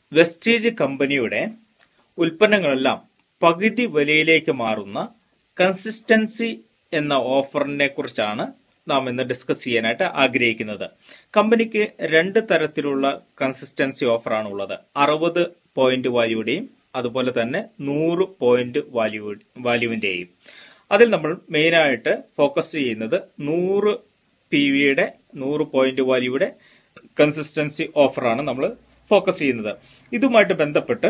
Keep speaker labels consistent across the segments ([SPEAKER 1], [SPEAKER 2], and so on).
[SPEAKER 1] vestige കമ്പനിയുടെ ഉൽപ്പന്നങ്ങളെല്ലാം പകുതി വിലയിലേക്ക് മാറുന്ന കൺസിസ്റ്റൻസി എന്ന ഓഫറിനെ കുറിച്ചാണ് നാം ഇന്ന് ഡിസ്കസ് ചെയ്യാനായിട്ട് ആഗ്രഹിക്കുന്നത് കമ്പനിക്ക് രണ്ട് തരത്തിലുള്ള കൺസിസ്റ്റൻസി ഓഫറാണ് ഉള്ളത് അറുപത് പോയിന്റ് വാല്യൂടെയും അതുപോലെ തന്നെ നൂറ് പോയിന്റ് വാല്യൂ വാല്യൂവിന്റെയും അതിൽ നമ്മൾ മെയിനായിട്ട് ഫോക്കസ് ചെയ്യുന്നത് നൂറ് പി വിയുടെ നൂറ് പോയിന്റ് വാല്യൂയുടെ കൺസിസ്റ്റൻസി ഓഫറാണ് നമ്മൾ ഫോക്കസ് ചെയ്യുന്നത് ഇതുമായിട്ട് ബന്ധപ്പെട്ട്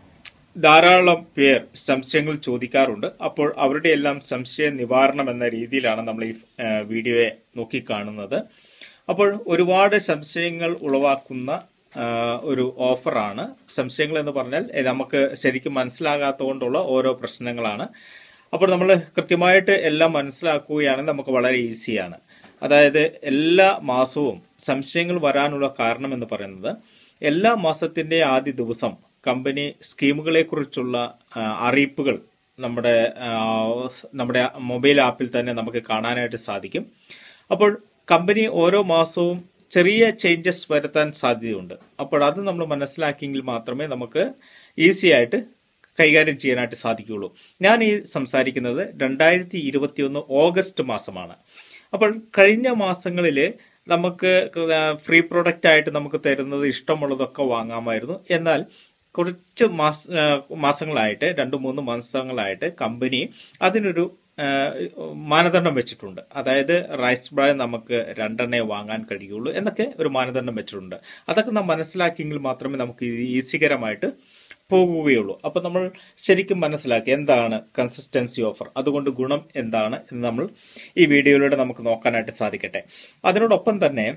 [SPEAKER 1] ധാരാളം പേർ സംശയങ്ങൾ ചോദിക്കാറുണ്ട് അപ്പോൾ അവരുടെ എല്ലാം സംശയ നിവാരണം എന്ന രീതിയിലാണ് നമ്മൾ ഈ ഏഹ്, വീഡിയോയെ നോക്കിക്കാണുന്നത് അപ്പോൾ ഒരുപാട് സംശയങ്ങൾ ഉളവാക്കുന്ന ആഹ്, ഒരു ഓഫറാണ് സംശയങ്ങൾ എന്ന് പറഞ്ഞാൽ ഏഹ്, നമുക്ക് ശരിക്കും മനസ്സിലാകാത്തതുകൊണ്ടുള്ള ഓരോ പ്രശ്നങ്ങളാണ് അപ്പോൾ നമ്മൾ കൃത്യമായിട്ട് എല്ലാം മനസ്സിലാക്കുകയാണെങ്കിൽ നമുക്ക് വളരെ ഈസിയാണ് അതായത് എല്ലാ മാസവും സംശയങ്ങൾ വരാനുള്ള കാരണം എന്ന് പറയുന്നത് എല്ലാ മാസത്തിന്റെ ആദ്യ ദിവസം കമ്പനി സ്കീമുകളെ കുറിച്ചുള്ള അറിയിപ്പുകൾ നമ്മുടെ ആ, നമ്മുടെ മൊബൈൽ ആപ്പിൽ തന്നെ നമുക്ക് കാണാനായിട്ട് സാധിക്കും അപ്പോൾ കമ്പനി ഓരോ മാസവും ചെറിയ ചേഞ്ചസ് വരുത്താൻ സാധ്യതയുണ്ട് അപ്പോൾ അത് നമ്മൾ മനസ്സിലാക്കിയെങ്കിൽ മാത്രമേ നമുക്ക് ഈസി ആയിട്ട് കൈകാര്യം ചെയ്യാനായിട്ട് സാധിക്കുകയുള്ളൂ ഞാൻ ഈ സംസാരിക്കുന്നത് രണ്ടായിരത്തി ഇരുപത്തിയൊന്ന് ഓഗസ്റ്റ് മാസമാണ് അപ്പോൾ കഴിഞ്ഞ മാസങ്ങളിൽ നമുക്ക് ഫ്രീ പ്രൊഡക്റ്റ് ആയിട്ട് നമുക്ക് തരുന്നത് ഇഷ്ടമുള്ളതൊക്കെ വാങ്ങാമായിരുന്നു എന്നാൽ കുറച്ച് മാസ ആ, മാസങ്ങളായിട്ട് രണ്ട് മൂന്ന് മാസങ്ങളായിട്ട് കമ്പനി അതിനൊരു ആ, മാനദണ്ഡം വെച്ചിട്ടുണ്ട് അതായത് റൈസ് ബ്രാൻ നമുക്ക് രണ്ടെണ്ണേ വാങ്ങാൻ കഴിയുള്ളൂ എന്നൊക്കെ ഒരു മാനദണ്ഡം വെച്ചിട്ടുണ്ട് അതൊക്കെ നാം മനസ്സിലാക്കിയെങ്കിൽ മാത്രമേ നമുക്ക് ഇത് ഈസികരമായിട്ട് പോകുകയുള്ളൂ അപ്പൊ നമ്മൾ ശരിക്കും മനസ്സിലാക്കി എന്താണ് കൺസിസ്റ്റൻസി ഓഫർ അതുകൊണ്ട് ഗുണം എന്താണ് എന്ന് നമ്മൾ ഈ വീഡിയോയിലൂടെ നമുക്ക് നോക്കാനായിട്ട് സാധിക്കട്ടെ അതിനോടൊപ്പം തന്നെ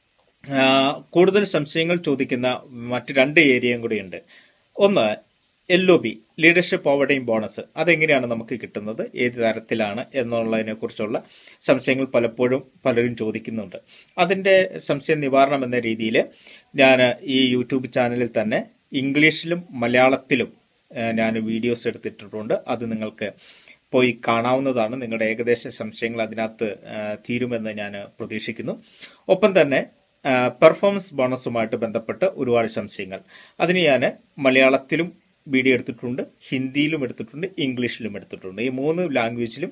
[SPEAKER 1] ആ, കൂടുതൽ സംശയങ്ങൾ ചോദിക്കുന്ന മറ്റ് രണ്ട് ഏരിയയും കൂടിയുണ്ട് ഒന്ന് എൽ ഒ ബി ലീഡർഷിപ്പ് ഓവർഡെയും ബോണസ് അതെങ്ങനെയാണ് നമുക്ക് കിട്ടുന്നത് ഏത് തരത്തിലാണ് എന്നുള്ളതിനെ കുറിച്ചുള്ള സംശയങ്ങൾ പലപ്പോഴും പലരും ചോദിക്കുന്നുണ്ട് അതിന്റെ സംശയ നിവാരണം എന്ന രീതിയിൽ ഞാൻ ഈ യൂട്യൂബ് ചാനലിൽ തന്നെ ഇംഗ്ലീഷിലും മലയാളത്തിലും ഞാൻ വീഡിയോസ് എടുത്തിട്ടുണ്ട് അത് നിങ്ങൾക്ക് പോയി കാണാവുന്നതാണ് നിങ്ങളുടെ ഏകദേശ സംശയങ്ങൾ അതിനകത്ത് ആ, തീരുമെന്ന് ഞാൻ പ്രതീക്ഷിക്കുന്നു ഒപ്പം തന്നെ പെർഫോമൻസ് ബോണസുമായിട്ട് ബന്ധപ്പെട്ട് ഒരുപാട് സംശയങ്ങൾ അതിന് ഞാൻ മലയാളത്തിലും വീഡിയോ എടുത്തിട്ടുണ്ട് ഹിന്ദിയിലും എടുത്തിട്ടുണ്ട് ഇംഗ്ലീഷിലും എടുത്തിട്ടുണ്ട് ഈ മൂന്ന് ലാംഗ്വേജിലും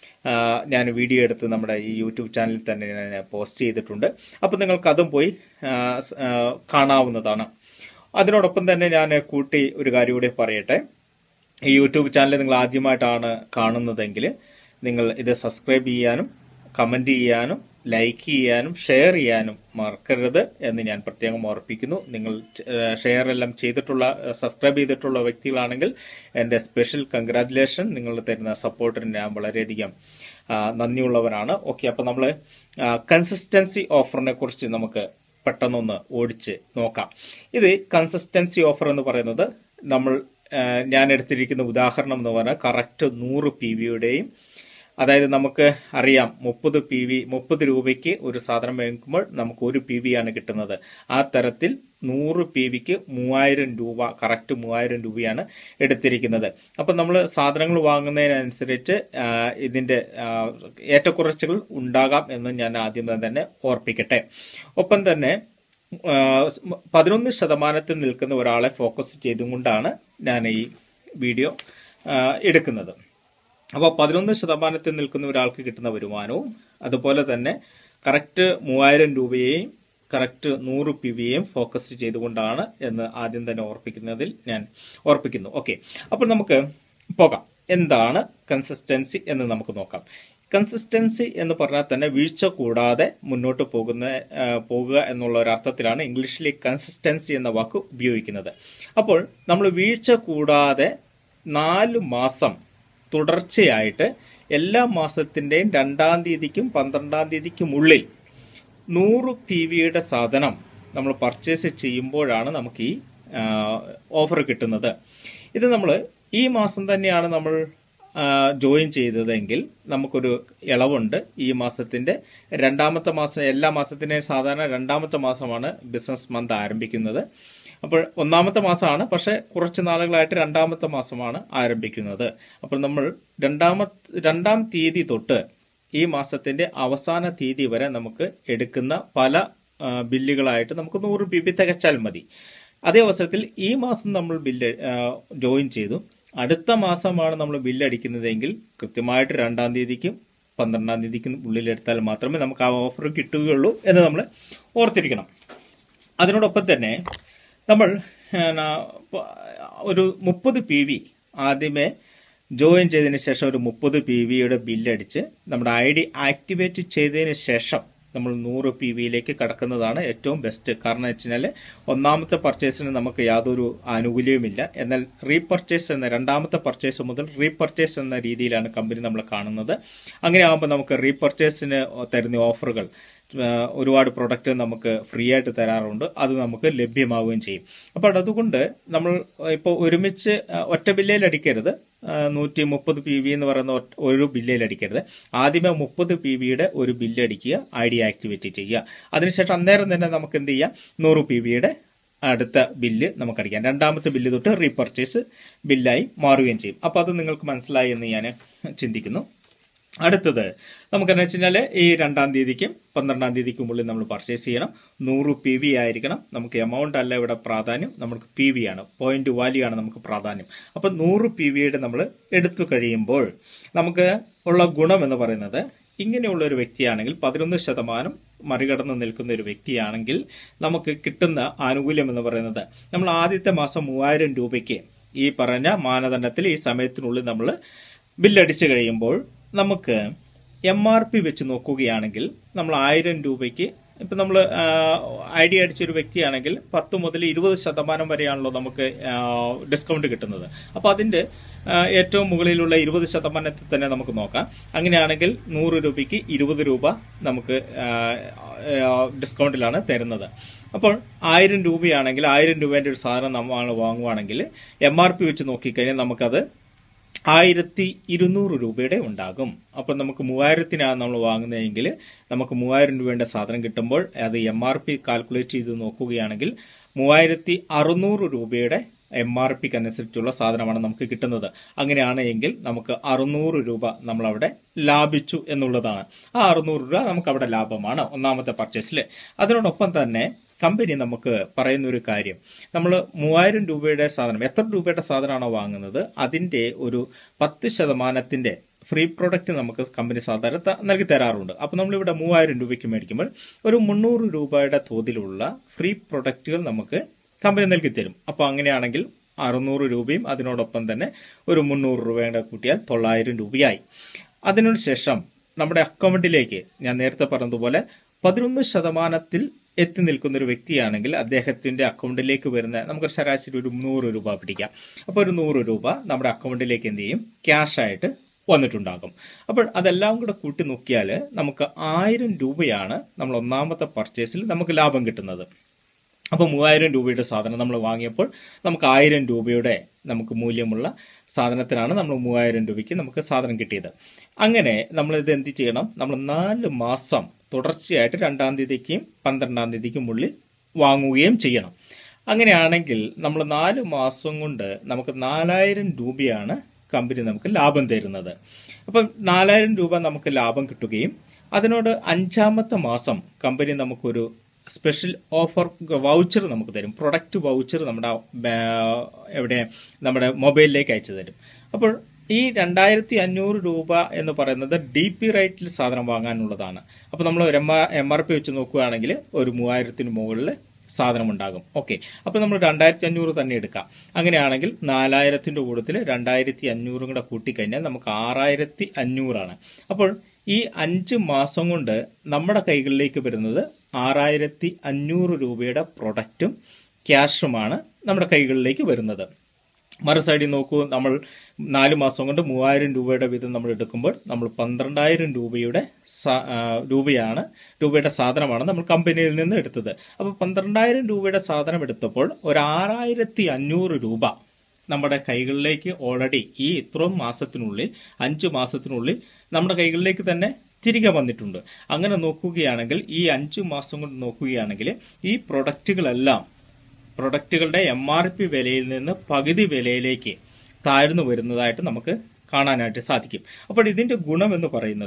[SPEAKER 1] ഞാൻ വീഡിയോ എടുത്ത് നമ്മുടെ ഈ യൂട്യൂബ് ചാനലിൽ തന്നെ ഞാൻ പോസ്റ്റ് ചെയ്തിട്ടുണ്ട് അപ്പോൾ നിങ്ങൾക്ക് അതും പോയി ആ, സ്- ആ, കാണാവുന്നതാണ് അതിനോടൊപ്പം തന്നെ ഞാൻ കൂട്ടി ഒരു കാര്യം കൂടി പറയട്ടെ ഈ യൂട്യൂബ് ചാനൽ നിങ്ങൾ ആദ്യമായിട്ടാണ് കാണുന്നതെങ്കിൽ നിങ്ങൾ ഇത് സബ്സ്ക്രൈബ് ചെയ്യാനും കമന്റ് ചെയ്യാനും ലൈക്ക് ചെയ്യാനും ഷെയർ ചെയ്യാനും മറക്കരുത് എന്ന് ഞാൻ പ്രത്യേകം ഓർപ്പിക്കുന്നു നിങ്ങൾ ഷെയർ എല്ലാം ചെയ്തിട്ടുള്ള സബ്സ്ക്രൈബ് ചെയ്തിട്ടുള്ള വ്യക്തികളാണെങ്കിൽ എൻ്റെ സ്പെഷ്യൽ കൺഗ്രാറ്റുലേഷൻ നിങ്ങൾ തരുന്ന സപ്പോർട്ടിന് ഞാൻ വളരെയധികം ആ, നന്ദിയുള്ളവനാണ് ഓക്കെ അപ്പൊ നമ്മൾ കൺസിസ്റ്റൻസി ഓഫറിനെ കുറിച്ച് നമുക്ക് പെട്ടെന്നൊന്ന് ഓടിച്ച് നോക്കാം ഇത് കൺസിസ്റ്റൻസി ഓഫർ എന്ന് പറയുന്നത് നമ്മൾ ആ, ഞാൻ എടുത്തിരിക്കുന്ന ഉദാഹരണം എന്ന് പറഞ്ഞാൽ കറക്റ്റ് നൂറ് പി വിയുടെയും അതായത് നമുക്ക് അറിയാം മുപ്പത് പി വി മുപ്പത് രൂപയ്ക്ക് ഒരു സാധനം വാങ്ങിക്കുമ്പോൾ നമുക്ക് ഒരു പി വി ആണ് കിട്ടുന്നത് ആ തരത്തിൽ നൂറ് പി വിക്ക് മൂവായിരം രൂപ കറക്റ്റ് മൂവായിരം രൂപയാണ് എടുത്തിരിക്കുന്നത് അപ്പൊ നമ്മൾ സാധനങ്ങൾ വാങ്ങുന്നതിനനുസരിച്ച് ആ, ഇതിന്റെ ആ, ഏറ്റക്കുറച്ചുകൾ ഉണ്ടാകാം എന്ന് ഞാൻ ആദ്യം തന്നെ ഓർപ്പിക്കട്ടെ ഒപ്പം തന്നെ ആ, പതിനൊന്ന് ശതമാനത്തിൽ നിൽക്കുന്ന ഒരാളെ ഫോക്കസ് ചെയ്തുകൊണ്ടാണ് ഞാൻ ഈ വീഡിയോ ആ, എടുക്കുന്നത് അപ്പോൾ പതിനൊന്ന് ശതമാനത്തിൽ നിൽക്കുന്ന ഒരാൾക്ക് കിട്ടുന്ന വരുമാനവും അതുപോലെ തന്നെ കറക്റ്റ് മൂവായിരം രൂപയെയും കറക്റ്റ് നൂറ് പി വിയെയും ഫോക്കസ് ചെയ്തുകൊണ്ടാണ് എന്ന് ആദ്യം തന്നെ ഓർപ്പിക്കുന്നതിൽ ഞാൻ ഓർപ്പിക്കുന്നു ഓക്കെ അപ്പോൾ നമുക്ക് പോകാം എന്താണ് കൺസിസ്റ്റൻസി എന്ന് നമുക്ക് നോക്കാം കൺസിസ്റ്റൻസി എന്ന് പറഞ്ഞാൽ തന്നെ വീഴ്ച കൂടാതെ മുന്നോട്ട് പോകുന്ന ആ, പോകുക എന്നുള്ള ഒരു അർത്ഥത്തിലാണ് ഇംഗ്ലീഷിൽ കൺസിസ്റ്റൻസി എന്ന വാക്ക് ഉപയോഗിക്കുന്നത് അപ്പോൾ നമ്മൾ വീഴ്ച കൂടാതെ നാല് മാസം തുടർച്ചയായിട്ട് എല്ലാ മാസത്തിന്റെയും രണ്ടാം തീയതിക്കും പന്ത്രണ്ടാം തീയതിക്കും ഉള്ളിൽ നൂറ് പി വിയുടെ സാധനം നമ്മൾ പർച്ചേസ് ചെയ്യുമ്പോഴാണ് നമുക്ക് ഈ ഓഫർ കിട്ടുന്നത് ഇത് നമ്മൾ ഈ മാസം തന്നെയാണ് നമ്മൾ ജോയിൻ ചെയ്തതെങ്കിൽ നമുക്കൊരു ഇളവുണ്ട് ഈ മാസത്തിന്റെ രണ്ടാമത്തെ മാസം എല്ലാ മാസത്തിന്റെയും സാധാരണ രണ്ടാമത്തെ മാസമാണ് ബിസിനസ് മന്ത് ആരംഭിക്കുന്നത് അപ്പോൾ ഒന്നാമത്തെ മാസമാണ് പക്ഷെ കുറച്ച് നാളുകളായിട്ട് രണ്ടാമത്തെ മാസമാണ് ആരംഭിക്കുന്നത് അപ്പോൾ നമ്മൾ രണ്ടാമത്തെ രണ്ടാം തീയതി തൊട്ട് ഈ മാസത്തിന്റെ അവസാന തീയതി വരെ നമുക്ക് എടുക്കുന്ന പല ആ, ബില്ലുകളായിട്ട് നമുക്ക് നൂറ് ബി ബി തികച്ചാൽ മതി അതേ അവസരത്തിൽ ഈ മാസം നമ്മൾ ബില്ല് ജോയിൻ ചെയ്തു അടുത്ത മാസമാണ് നമ്മൾ ബില്ല് അടിക്കുന്നതെങ്കിൽ കൃത്യമായിട്ട് രണ്ടാം തീയതിക്കും പന്ത്രണ്ടാം തീയതിക്കും ഉള്ളിലെടുത്താൽ മാത്രമേ നമുക്ക് ആ ഓഫർ കിട്ടുകയുള്ളൂ എന്ന് നമ്മൾ ഓർത്തിരിക്കണം അതിനോടൊപ്പം തന്നെ നമ്മൾ ആ, പ- ഒരു മുപ്പത് പി വി ആദ്യമേ ജോയിൻ ചെയ്തതിന് ശേഷം ഒരു മുപ്പത് പി വിയുടെ ബില്ലടിച്ച് നമ്മുടെ ഐ ഡി ആക്ടിവേറ്റ് ചെയ്തതിന് ശേഷം നമ്മൾ നൂറ് പി വിയിലേക്ക് കടക്കുന്നതാണ് ഏറ്റവും ബെസ്റ്റ് കാരണം വെച്ച് കഴിഞ്ഞാൽ ഒന്നാമത്തെ പർച്ചേസിന് നമുക്ക് യാതൊരു ആനുകൂല്യവുമില്ല എന്നാൽ റീപർച്ചേസ് എന്ന രണ്ടാമത്തെ പർച്ചേസ് മുതൽ റീപർച്ചേസ് എന്ന രീതിയിലാണ് കമ്പനി നമ്മൾ കാണുന്നത് അങ്ങനെ ആകുമ്പോൾ നമുക്ക് റീപർച്ചേസിന് തരുന്ന ഓഫറുകൾ ആ, ഒരുപാട് പ്രൊഡക്റ്റ് നമുക്ക് ഫ്രീ ആയിട്ട് തരാറുണ്ട് അത് നമുക്ക് ലഭ്യമാവുകയും ചെയ്യും അപ്പോൾ അതുകൊണ്ട് നമ്മൾ ഇപ്പോൾ ഒരുമിച്ച് ആ, ഒറ്റ ബില്ലയിൽ അടിക്കരുത് നൂറ്റി മുപ്പത് പി വി എന്ന് പറയുന്ന ഒറ്റ- ഒരു ബില്ലയിൽ അടിക്കരുത് ആദ്യമേ മുപ്പത് പി വിയുടെ ഒരു ബില്ല് അടിക്കുക ഐ ഡി ആക്ടിവേറ്റ് ചെയ്യുക അതിനുശേഷം അന്നേരം തന്നെ നമുക്ക് എന്ത് ചെയ്യാം നൂറ് പി വിയുടെ അടുത്ത ബില്ല് നമുക്ക് അടിക്കാം രണ്ടാമത്തെ ബില്ല് തൊട്ട് റീപർച്ചേസ് ബില്ലായി മാറുകയും ചെയ്യും അപ്പോൾ അത് നിങ്ങൾക്ക് മനസ്സിലായി എന്ന് ഞാൻ ചിന്തിക്കുന്നു അടുത്തത് നമുക്കെന്ന് വെച്ച് കഴിഞ്ഞാൽ ഈ രണ്ടാം തീയതിക്കും പന്ത്രണ്ടാം തീയതിക്കും ഉള്ളിൽ നമ്മൾ പർച്ചേസ് ചെയ്യണം നൂറ് പി വി ആയിരിക്കണം നമുക്ക് എമൗണ്ട് അല്ല ഇവിടെ പ്രാധാന്യം നമുക്ക് പി വി ആണ് പോയിന്റ് വാല്യൂ ആണ് നമുക്ക് പ്രാധാന്യം അപ്പം നൂറ് പി വിയുടെ നമ്മൾ എടുത്തു കഴിയുമ്പോൾ നമുക്ക് ഉള്ള ഗുണം എന്ന് പറയുന്നത് ഇങ്ങനെയുള്ള ഒരു വ്യക്തിയാണെങ്കിൽ പതിനൊന്ന് ശതമാനം മറികടന്ന് നിൽക്കുന്ന ഒരു വ്യക്തിയാണെങ്കിൽ നമുക്ക് കിട്ടുന്ന ആനുകൂല്യം എന്ന് പറയുന്നത് നമ്മൾ ആദ്യത്തെ മാസം മൂവായിരം രൂപയ്ക്ക് ഈ പറഞ്ഞ മാനദണ്ഡത്തിൽ ഈ സമയത്തിനുള്ളിൽ നമ്മൾ ബില്ലടിച്ചു കഴിയുമ്പോൾ നമുക്ക് എം ആർ പി വെച്ച് നോക്കുകയാണെങ്കിൽ നമ്മൾ ആയിരം രൂപയ്ക്ക് ഇപ്പം നമ്മൾ ഐ ഡി അടിച്ച ഒരു വ്യക്തിയാണെങ്കിൽ പത്ത് മുതൽ ഇരുപത് ശതമാനം വരെയാണല്ലോ നമുക്ക് ഡിസ്കൗണ്ട് കിട്ടുന്നത് അപ്പോൾ അതിൻ്റെ ആ, ഏറ്റവും മുകളിലുള്ള ഇരുപത് ശതമാനത്തിൽ തന്നെ നമുക്ക് നോക്കാം അങ്ങനെയാണെങ്കിൽ നൂറ് രൂപയ്ക്ക് ഇരുപത് രൂപ നമുക്ക് ആ, ആ, ഡിസ്കൗണ്ടിലാണ് തരുന്നത് അപ്പോൾ ആയിരം രൂപയാണെങ്കിൽ ആയിരം രൂപേൻ്റെ ഒരു സാധനം നമ്മൾ വാങ്ങുവാണെങ്കിൽ എം ആർ പി വെച്ച് നോക്കിക്കഴിഞ്ഞാൽ നമുക്കത് ആയിരത്തി ഇരുന്നൂറ് രൂപയുടെ ഉണ്ടാകും അപ്പം നമുക്ക് മൂവായിരത്തിനാണ് നമ്മൾ വാങ്ങുന്നതെങ്കിൽ നമുക്ക് മൂവായിരം രൂപയുടെ സാധനം കിട്ടുമ്പോൾ അത് എം ആർ പി കാൽക്കുലേറ്റ് ചെയ്ത് നോക്കുകയാണെങ്കിൽ മൂവായിരത്തി അറുന്നൂറ് രൂപയുടെ എം ആർ പിക്ക് അനുസരിച്ചുള്ള സാധനമാണ് നമുക്ക് കിട്ടുന്നത് അങ്ങനെയാണ് എങ്കിൽ നമുക്ക് അറുന്നൂറ് രൂപ നമ്മൾ അവിടെ ലാഭിച്ചു എന്നുള്ളതാണ് ആ അറുന്നൂറ് രൂപ നമുക്ക് അവിടെ ലാഭമാണ് ഒന്നാമത്തെ പർച്ചേസിൽ അതിനോടൊപ്പം തന്നെ കമ്പനി നമുക്ക് പറയുന്ന ഒരു കാര്യം നമ്മൾ മൂവായിരം രൂപയുടെ സാധനം എത്ര രൂപയുടെ സാധനമാണോ വാങ്ങുന്നത് അതിന്റെ ഒരു പത്ത് ശതമാനത്തിന്റെ ഫ്രീ പ്രൊഡക്റ്റ് നമുക്ക് കമ്പനി സാധാരണ ത- നൽകി തരാറുണ്ട് അപ്പോൾ നമ്മളിവിടെ മൂവായിരം രൂപയ്ക്ക് മേടിക്കുമ്പോൾ ഒരു മുന്നൂറ് രൂപയുടെ തോതിലുള്ള ഫ്രീ പ്രൊഡക്റ്റുകൾ നമുക്ക് കമ്പനി നൽകി തരും അപ്പോൾ അങ്ങനെയാണെങ്കിൽ അറുന്നൂറ് രൂപയും അതിനോടൊപ്പം തന്നെ ഒരു മുന്നൂറ് രൂപയുടെ കൂട്ടിയാൽ തൊള്ളായിരം രൂപയായി അതിനു ശേഷം നമ്മുടെ അക്കൗണ്ടിലേക്ക് ഞാൻ നേരത്തെ പറഞ്ഞതുപോലെ പതിനൊന്ന് ശതമാനത്തിൽ എത്തി നിൽക്കുന്ന ഒരു വ്യക്തിയാണെങ്കിൽ അദ്ദേഹത്തിന്റെ അക്കൗണ്ടിലേക്ക് വരുന്ന നമുക്ക് ശരാശരി ഒരു നൂറ് രൂപ പിടിക്കാം അപ്പോൾ ഒരു നൂറ് രൂപ നമ്മുടെ അക്കൗണ്ടിലേക്ക് എന്ത് ചെയ്യും ക്യാഷ് ആയിട്ട് വന്നിട്ടുണ്ടാകും അപ്പോൾ അതെല്ലാം കൂടെ കൂട്ടി നോക്കിയാൽ നമുക്ക് ആയിരം രൂപയാണ് നമ്മൾ ഒന്നാമത്തെ പർച്ചേസിൽ നമുക്ക് ലാഭം കിട്ടുന്നത് അപ്പോൾ മൂവായിരം രൂപയുടെ സാധനം നമ്മൾ വാങ്ങിയപ്പോൾ നമുക്ക് ആയിരം രൂപയുടെ നമുക്ക് മൂല്യമുള്ള സാധനത്തിനാണ് നമ്മൾ മൂവായിരം രൂപയ്ക്ക് നമുക്ക് സാധനം കിട്ടിയത് അങ്ങനെ നമ്മൾ ഇത് എന്ത് ചെയ്യണം നമ്മൾ നാല് മാസം തുടർച്ചയായിട്ട് രണ്ടാം തീയതിക്കും പന്ത്രണ്ടാം തീയതിക്കും ഉള്ളിൽ വാങ്ങുകയും ചെയ്യണം അങ്ങനെയാണെങ്കിൽ നമ്മൾ നാല് മാസം കൊണ്ട് നമുക്ക് നാലായിരം രൂപയാണ് കമ്പനി നമുക്ക് ലാഭം തരുന്നത് അപ്പം നാലായിരം രൂപ നമുക്ക് ലാഭം കിട്ടുകയും അതിനോട് അഞ്ചാമത്തെ മാസം കമ്പനി നമുക്കൊരു സ്പെഷ്യൽ ഓഫർ വൗച്ചർ നമുക്ക് തരും പ്രൊഡക്റ്റ് വൗച്ചർ നമ്മുടെ ബാ- എവിടെ നമ്മുടെ മൊബൈലിലേക്ക് അയച്ചു തരും അപ്പോൾ ഈ രണ്ടായിരത്തി അഞ്ഞൂറ് രൂപ എന്ന് പറയുന്നത് ഡി പി റേറ്റിൽ സാധനം വാങ്ങാനുള്ളതാണ് അപ്പോൾ നമ്മൾ ഒരു എം ആർ പി വെച്ച് നോക്കുകയാണെങ്കിൽ ഒരു മൂവായിരത്തിന് മുകളിൽ സാധനം ഉണ്ടാകും ഓക്കെ അപ്പോൾ നമ്മൾ രണ്ടായിരത്തി അഞ്ഞൂറ് തന്നെ എടുക്കാം അങ്ങനെയാണെങ്കിൽ നാലായിരത്തിന്റെ കൂട്ടത്തിൽ രണ്ടായിരത്തി അഞ്ഞൂറും കൂടെ കൂട്ടിക്കഴിഞ്ഞാൽ നമുക്ക് ആറായിരത്തി അഞ്ഞൂറാണ് അപ്പോൾ ഈ അഞ്ച് മാസം കൊണ്ട് നമ്മുടെ കൈകളിലേക്ക് വരുന്നത് ആറായിരത്തി അഞ്ഞൂറ് രൂപയുടെ പ്രൊഡക്റ്റും ക്യാഷുമാണ് നമ്മുടെ കൈകളിലേക്ക് വരുന്നത് മറു സൈഡിൽ നോക്കൂ നമ്മൾ നാല് മാസം കൊണ്ട് മൂവായിരം രൂപയുടെ വീതം നമ്മൾ എടുക്കുമ്പോൾ നമ്മൾ പന്ത്രണ്ടായിരം രൂപയുടെ സ- ആ, രൂപയാണ് രൂപയുടെ സാധനമാണ് നമ്മൾ കമ്പനിയിൽ നിന്ന് എടുത്തത് അപ്പോൾ പന്ത്രണ്ടായിരം രൂപയുടെ സാധനം എടുത്തപ്പോൾ ഒരു ആറായിരത്തി അഞ്ഞൂറ് രൂപ നമ്മുടെ കൈകളിലേക്ക് ഓൾറെഡി ഈ ഇത്രയും മാസത്തിനുള്ളിൽ അഞ്ച് മാസത്തിനുള്ളിൽ നമ്മുടെ കൈകളിലേക്ക് തന്നെ തിരികെ വന്നിട്ടുണ്ട് അങ്ങനെ നോക്കുകയാണെങ്കിൽ ഈ അഞ്ച് മാസം കൊണ്ട് നോക്കുകയാണെങ്കിൽ ഈ പ്രൊഡക്റ്റുകളെല്ലാം പ്രൊഡക്റ്റുകളുടെ എം ആർ പി വിലയിൽ നിന്ന് പകുതി വിലയിലേക്ക് താഴ്ന്നു വരുന്നതായിട്ട് നമുക്ക് കാണാനായിട്ട് സാധിക്കും അപ്പോൾ ഇതിന്റെ ഗുണം എന്ന് പറയുന്നത്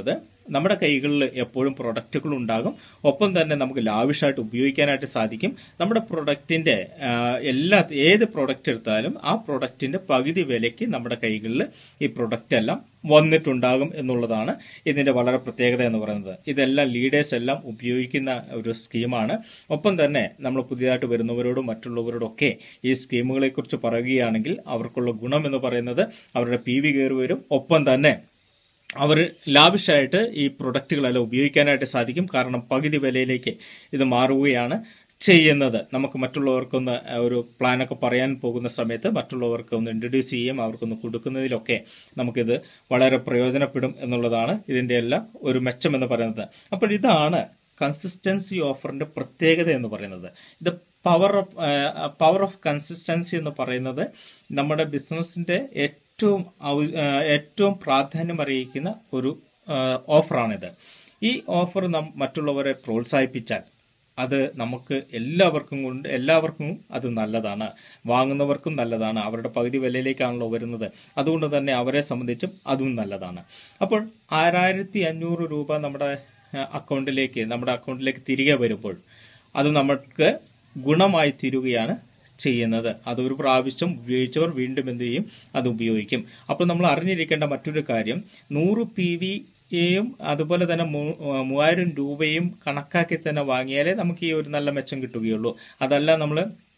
[SPEAKER 1] നമ്മുടെ കൈകളിൽ എപ്പോഴും പ്രൊഡക്റ്റുകൾ ഉണ്ടാകും ഒപ്പം തന്നെ നമുക്ക് ലാവിഷായിട്ട് ഉപയോഗിക്കാനായിട്ട് സാധിക്കും നമ്മുടെ പ്രൊഡക്റ്റിന്റെ ആ, എല്ലാ ഏത് പ്രൊഡക്റ്റ് എടുത്താലും ആ പ്രൊഡക്റ്റിന്റെ പകുതി വിലയ്ക്ക് നമ്മുടെ കൈകളിൽ ഈ പ്രൊഡക്റ്റ് എല്ലാം വന്നിട്ടുണ്ടാകും എന്നുള്ളതാണ് ഇതിന്റെ വളരെ പ്രത്യേകത എന്ന് പറയുന്നത് ഇതെല്ലാം ലീഡേഴ്സ് എല്ലാം ഉപയോഗിക്കുന്ന ഒരു സ്കീമാണ് ഒപ്പം തന്നെ നമ്മൾ പുതിയതായിട്ട് വരുന്നവരോടും മറ്റുള്ളവരോടും ഒക്കെ ഈ സ്കീമുകളെ കുറിച്ച് പറയുകയാണെങ്കിൽ അവർക്കുള്ള ഗുണം എന്ന് പറയുന്നത് അവരുടെ പി വി കയറി വരും ഒപ്പം തന്നെ അവർ ലാവിഷായിട്ട് ഈ പ്രൊഡക്റ്റുകളെല്ലാം ഉപയോഗിക്കാനായിട്ട് സാധിക്കും കാരണം പകുതി വിലയിലേക്ക് ഇത് മാറുകയാണ് ചെയ്യുന്നത് നമുക്ക് മറ്റുള്ളവർക്കൊന്ന് ഒരു പ്ലാനൊക്കെ പറയാൻ പോകുന്ന സമയത്ത് മറ്റുള്ളവർക്ക് ഒന്ന് ഇൻട്രൊഡ്യൂസ് ചെയ്യും അവർക്കൊന്ന് കൊടുക്കുന്നതിലൊക്കെ നമുക്കിത് വളരെ പ്രയോജനപ്പെടും എന്നുള്ളതാണ് ഇതിന്റെ എല്ലാം ഒരു മെച്ചം എന്ന് പറയുന്നത് അപ്പോൾ ഇതാണ് കൺസിസ്റ്റൻസി ഓഫറിന്റെ പ്രത്യേകത എന്ന് പറയുന്നത് ഇത് power of power of consistency എന്ന് പറയുന്നത് നമ്മുടെ ബിസിനസിന്റെ ഏറ്റവും ഔ- ആ, ഏറ്റവും പ്രാധാന്യം അറിയിക്കുന്ന ഒരു ആ, ഓഫറാണിത് ഈ ഓഫർ നാം മറ്റുള്ളവരെ പ്രോത്സാഹിപ്പിച്ചാൽ അത് നമുക്ക് എല്ലാവർക്കും കൊണ്ട് എല്ലാവർക്കും അത് നല്ലതാണ് വാങ്ങുന്നവർക്കും നല്ലതാണ് അവരുടെ പകുതി വിലയിലേക്കാണല്ലോ വരുന്നത് അതുകൊണ്ട് തന്നെ അവരെ സംബന്ധിച്ചും അതും നല്ലതാണ് അപ്പോൾ ആറായിരത്തി അഞ്ഞൂറ് രൂപ നമ്മുടെ ആ, അക്കൗണ്ടിലേക്ക് നമ്മുടെ അക്കൗണ്ടിലേക്ക് തിരികെ വരുമ്പോൾ അത് നമുക്ക് ഗുണമായി തീരുകയാണ് ചെയ്യുന്നത് അത് ഒരു പ്രാവശ്യം ഉപയോഗിച്ചവർ വീണ്ടും എന്ത് ചെയ്യും അത് ഉപയോഗിക്കും അപ്പോൾ നമ്മൾ അറിഞ്ഞിരിക്കേണ്ട മറ്റൊരു കാര്യം നൂറ് പി വി യും അതുപോലെ തന്നെ മൂ- മൂവായിരം രൂപയും കണക്കാക്കി തന്നെ വാങ്ങിയാലേ നമുക്ക് ഈ ഒരു നല്ല മെച്ചം കിട്ടുകയുള്ളൂ അതല്ല നമ്മൾ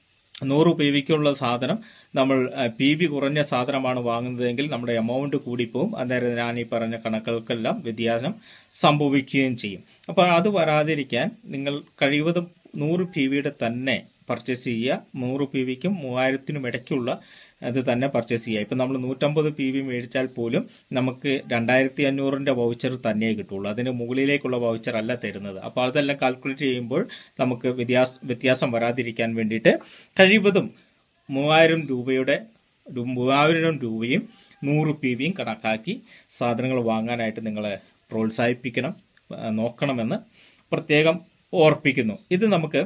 [SPEAKER 1] നൂറ് പി വിക്കുള്ള സാധനം നമ്മൾ പി വി കുറഞ്ഞ സാധനമാണ് വാങ്ങുന്നതെങ്കിൽ നമ്മുടെ എമൗണ്ട് കൂടിപ്പോവും അന്നേരം ഞാൻ ഈ പറഞ്ഞ കണക്കുകൾക്കെല്ലാം വ്യത്യാസം സംഭവിക്കുകയും ചെയ്യും അപ്പോൾ അത് വരാതിരിക്കാൻ നിങ്ങൾ കഴിവതും നൂറ് പി വിയുടെ തന്നെ പർച്ചേസ് ചെയ്യുക നൂറ് പി വിക്കും മൂവായിരത്തിനും ഇടയ്ക്കുള്ള അത് തന്നെ പർച്ചേസ് ചെയ്യുക ഇപ്പം നമ്മൾ നൂറ്റമ്പത് പി വി മേടിച്ചാൽ പോലും നമുക്ക് രണ്ടായിരത്തി അഞ്ഞൂറിന്റെ വൗച്ചർ തന്നെ കിട്ടുള്ളൂ അതിന് മുകളിലേക്കുള്ള വൗച്ചർ അല്ല തരുന്നത് അപ്പോൾ അതെല്ലാം കാൽക്കുലേറ്റ് ചെയ്യുമ്പോൾ നമുക്ക് വ്യത്യാസ വ്യത്യാസം വരാതിരിക്കാൻ വേണ്ടിയിട്ട് കഴിവതും മൂവായിരം രൂപയുടെ ഒരു മൂവായിരം രൂപയും നൂറ് പി വിയും കണക്കാക്കി സാധനങ്ങൾ വാങ്ങാനായിട്ട് നിങ്ങളെ പ്രോത്സാഹിപ്പിക്കണം ആ, നോക്കണമെന്ന് പ്രത്യേകം ഓർപ്പിക്കുന്നു ഇത് നമുക്ക്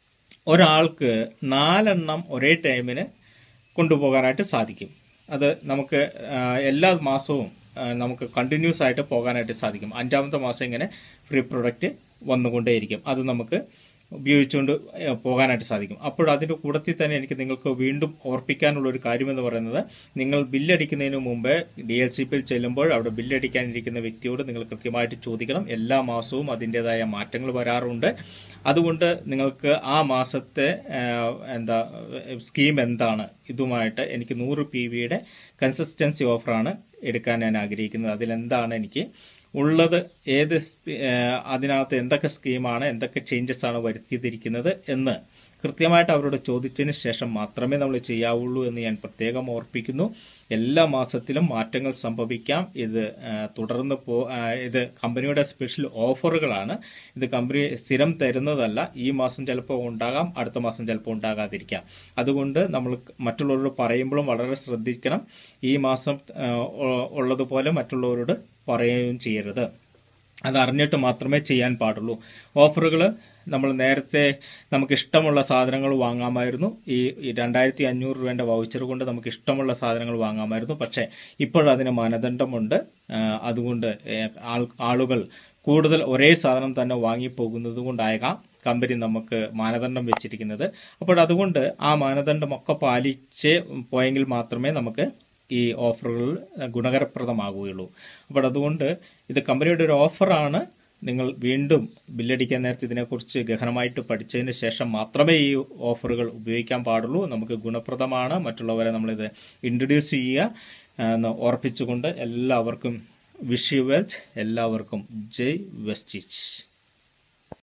[SPEAKER 1] ഒരാൾക്ക് നാലെണ്ണം ഒരേ ടൈമിന് കൊണ്ടുപോകാനായിട്ട് സാധിക്കും അത് നമുക്ക് ആ, എല്ലാ മാസവും ആ, നമുക്ക് കണ്ടിന്യൂസ് ആയിട്ട് പോകാനായിട്ട് സാധിക്കും അഞ്ചാമത്തെ മാസം ഇങ്ങനെ ഫ്രീ പ്രൊഡക്റ്റ് വന്നുകൊണ്ടേയിരിക്കും അത് നമുക്ക് ഉപയോഗിച്ചുകൊണ്ട് ഏ, പോകാനായിട്ട് സാധിക്കും അപ്പോൾ അതിന്റെ കൂടത്തിൽ തന്നെ എനിക്ക് നിങ്ങൾക്ക് വീണ്ടും ഓർപ്പിക്കാനുള്ള ഒരു കാര്യമെന്ന് പറയുന്നത് നിങ്ങൾ ബില്ലടിക്കുന്നതിന് മുമ്പ് ഡി എൽ സി പിയിൽ ചെല്ലുമ്പോൾ അവിടെ ബില്ലടിക്കാനിരിക്കുന്ന വ്യക്തിയോട് നിങ്ങൾ കൃത്യമായിട്ട് ചോദിക്കണം എല്ലാ മാസവും അതിൻ്റെതായ മാറ്റങ്ങൾ വരാറുണ്ട് അതുകൊണ്ട് നിങ്ങൾക്ക് ആ മാസത്തെ ആ, എന്താ സ്കീം എന്താണ് ഇതുമായിട്ട് എനിക്ക് നൂറ് പി വിയുടെ കൺസിസ്റ്റൻസി ഓഫറാണ് എടുക്കാൻ ഞാൻ ആഗ്രഹിക്കുന്നത് അതിലെന്താണ് എനിക്ക് ഉള്ളത് ഏത് സ്പി- ആ, അതിനകത്ത് എന്തൊക്കെ സ്കീമാണ് എന്തൊക്കെ ചേഞ്ചസ് ആണ് വരുത്തിയിരിക്കുന്നത് എന്ന് കൃത്യമായിട്ട് അവരോട് ചോദിച്ചതിന് ശേഷം മാത്രമേ നമ്മൾ ചെയ്യാവുള്ളൂ എന്ന് ഞാൻ പ്രത്യേകം ഓർപ്പിക്കുന്നു എല്ലാ മാസത്തിലും മാറ്റങ്ങൾ സംഭവിക്കാം ഇത് ആ, തുടർന്ന് പോ ആ, ഇത് കമ്പനിയുടെ സ്പെഷ്യൽ ഓഫറുകളാണ് ഇത് കമ്പനി സ്ഥിരം തരുന്നതല്ല ഈ മാസം ചിലപ്പോൾ ഉണ്ടാകാം അടുത്ത മാസം ചിലപ്പോൾ ഉണ്ടാകാതിരിക്കാം അതുകൊണ്ട് നമ്മൾ മറ്റുള്ളവരോട് പറയുമ്പോഴും വളരെ ശ്രദ്ധിക്കണം ഈ മാസം ആ, ഉ- ഉള്ളതുപോലെ മറ്റുള്ളവരോട് പറയുകയും ചെയ്യരുത് അത് അറിഞ്ഞിട്ട് മാത്രമേ ചെയ്യാൻ പാടുള്ളൂ ഓഫറുകൾ നമ്മൾ നേരത്തെ നമുക്ക് ഇഷ്ടമുള്ള സാധനങ്ങൾ വാങ്ങാമായിരുന്നു ഈ ഈ രണ്ടായിരത്തി അഞ്ഞൂറ് രൂപയുടെ വൗച്ചർ കൊണ്ട് നമുക്ക് ഇഷ്ടമുള്ള സാധനങ്ങൾ വാങ്ങാമായിരുന്നു പക്ഷേ ഇപ്പോഴതിന് മാനദണ്ഡമുണ്ട് ആ, അതുകൊണ്ട് ഏ, ആൾ- ആളുകൾ കൂടുതൽ ഒരേ സാധനം തന്നെ വാങ്ങിപ്പോകുന്നത് കൊണ്ടായേക്കാം കമ്പനി നമുക്ക് മാനദണ്ഡം വെച്ചിരിക്കുന്നത് അപ്പോൾ അതുകൊണ്ട് ആ മാനദണ്ഡമൊക്കെ പാലിച്ച് പോയെങ്കിൽ മാത്രമേ നമുക്ക് ഈ ഓഫറുകൾ ഗുണകരപ്രദമാകുകയുള്ളൂ അപ്പോൾ അതുകൊണ്ട് ഇത് കമ്പനിയുടെ ഒരു ഓഫറാണ് നിങ്ങൾ വീണ്ടും ബില്ലടിക്കാൻ നേരത്തെ ഇതിനെക്കുറിച്ച് ഗഹനമായിട്ട് പഠിച്ചതിന് ശേഷം മാത്രമേ ഈ ഓഫറുകൾ ഉപയോഗിക്കാൻ പാടുള്ളൂ നമുക്ക് ഗുണപ്രദമാണ് മറ്റുള്ളവരെ നമ്മളിത് ഇൻട്രൊഡ്യൂസ് ചെയ്യുക ആ, എന്ന് ഓർപ്പിച്ചുകൊണ്ട് എല്ലാവർക്കും വിഷ് യു വെൽത്ത് എല്ലാവർക്കും ജയ് വെസ്റ്റീച്ച്